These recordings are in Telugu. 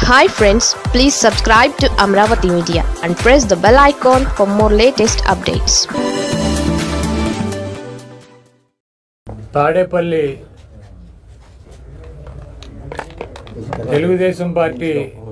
hi friends please subscribe to Amaravati media and press the bell icon for more latest updates Tadepalli Telugu Desam party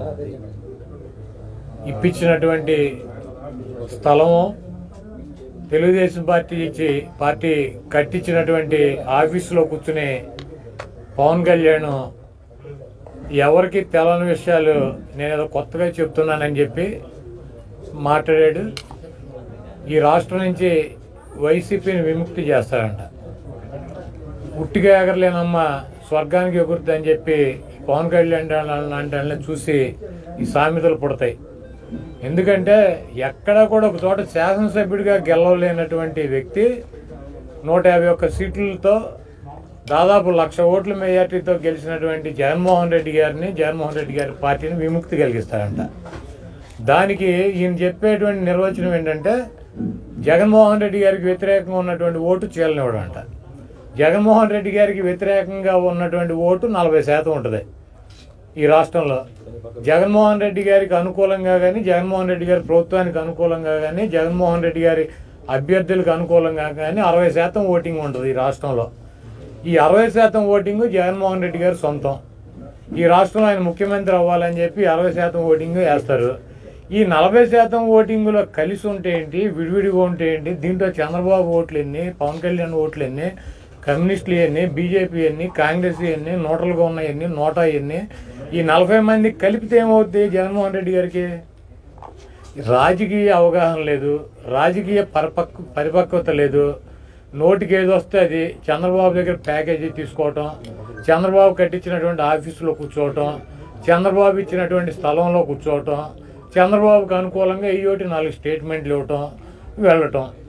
ఇప్పించినటువంటి స్థలము తెలుగుదేశం పార్టీ ఇచ్చి పార్టీ కట్టించినటువంటి ఆఫీసులో కూర్చుని పవన్ కళ్యాణ్ ఎవరికి తెలని విషయాలు నేను ఏదో కొత్తగా చెప్తున్నానని చెప్పి మాట్లాడాడు ఈ రాష్ట్రం నుంచి వైసీపీని విముక్తి చేస్తాడంట ఉట్టిగా ఎగరలేనమ్మ స్వర్గానికి ఎగురుద్ది అని చెప్పి పవన్ కళ్యాణ్ లాంటి వాళ్ళని చూసి ఈ సామెతలు పుడతాయి ఎందుకంటే ఎక్కడా కూడా ఒక చోట శాసనసభ్యుడిగా గెలవలేనటువంటి వ్యక్తి నూట యాభై ఒక్క సీట్లతో దాదాపు లక్ష ఓట్ల మెజార్టీతో గెలిచినటువంటి జగన్మోహన్ రెడ్డి గారిని జగన్మోహన్ రెడ్డి గారి పార్టీని విముక్తి కలిగిస్తారంట దానికి ఈయన చెప్పేటువంటి నిర్వచనం ఏంటంటే జగన్మోహన్ రెడ్డి గారికి వ్యతిరేకంగా ఉన్నటువంటి ఓటు చీలనివ్వడం అంట జగన్మోహన్ రెడ్డి గారికి వ్యతిరేకంగా ఉన్నటువంటి ఓటు నలభై శాతం ఉంటుంది ఈ రాష్ట్రంలో జగన్మోహన్ రెడ్డి గారికి అనుకూలంగా కానీ జగన్మోహన్ రెడ్డి గారి ప్రభుత్వానికి అనుకూలంగా కానీ జగన్మోహన్ రెడ్డి గారి అభ్యర్థులకు అనుకూలంగా కానీ అరవై శాతం ఓటింగ్ ఉంటుంది ఈ రాష్ట్రంలో ఈ అరవై శాతం ఓటింగ్ జగన్మోహన్ రెడ్డి గారి సొంతం ఈ రాష్ట్రంలో ఆయన ముఖ్యమంత్రి అవ్వాలని చెప్పి అరవై శాతం ఓటింగ్ వేస్తారు ఈ నలభై శాతం ఓటింగ్లో కలిసి ఉంటే ఏంటి విడివిడిగా ఉంటే ఏంటి దీంట్లో చంద్రబాబు ఓట్లు ఎన్ని పవన్ కళ్యాణ్ ఓట్లు ఎన్ని కమ్యూనిస్టులు ఎన్ని బీజేపీ ఎన్ని కాంగ్రెస్ ఎన్ని నోటలుగా ఉన్నాయి ఎన్ని నోటా ఎన్ని ఈ నలభై మంది కలిపితే ఏమవుద్ది జగన్మోహన్ రెడ్డి గారికి రాజకీయ అవగాహన లేదు రాజకీయ పరిపక్వ పరిపక్వత లేదు నోటికి ఏది వస్తే అది చంద్రబాబు దగ్గర ప్యాకేజీ తీసుకోవటం చంద్రబాబు కట్టించినటువంటి ఆఫీసులో కూర్చోవటం చంద్రబాబు ఇచ్చినటువంటి స్థలంలో కూర్చోవటం చంద్రబాబుకు అనుకూలంగా ఈ ఒకటి నాలుగు స్టేట్మెంట్లు ఇవ్వటం వెళ్ళటం